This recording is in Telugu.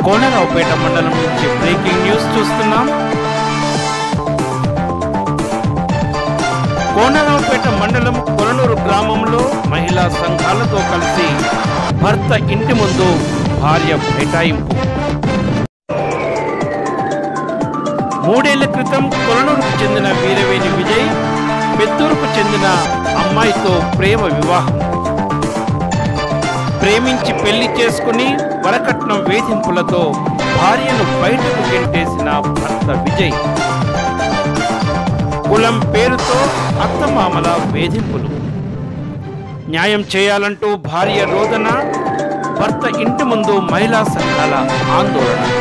కోనరావుపేట మండలం నుంచి బ్రేకింగ్ న్యూస్ చూస్తున్నాం కోనరావుపేట మండలం కొలనూరు గ్రామంలో మహిళా సంఘాలతో కలిసి భర్త ఇంటి ముందు భార్య బైఠాయింపు మూడేళ్ల క్రితం కొలనూరుకు చెందిన వీరవేణి విజయ్ పెద్దూరుకు చెందిన అమ్మాయితో ప్రేమ వివాహం ప్రేమించి పెళ్లి చేసుకుని వరకట్నం వేధింపులతో భార్యను బయటకు గెంటేసిన భర్త విజయ్ కులం పేరుతో అత్తమామల వేధింపులు న్యాయం చేయాలంటూ భార్య రోదన భర్త ఇంటి ముందు మహిళా సంఘాల ఆందోళన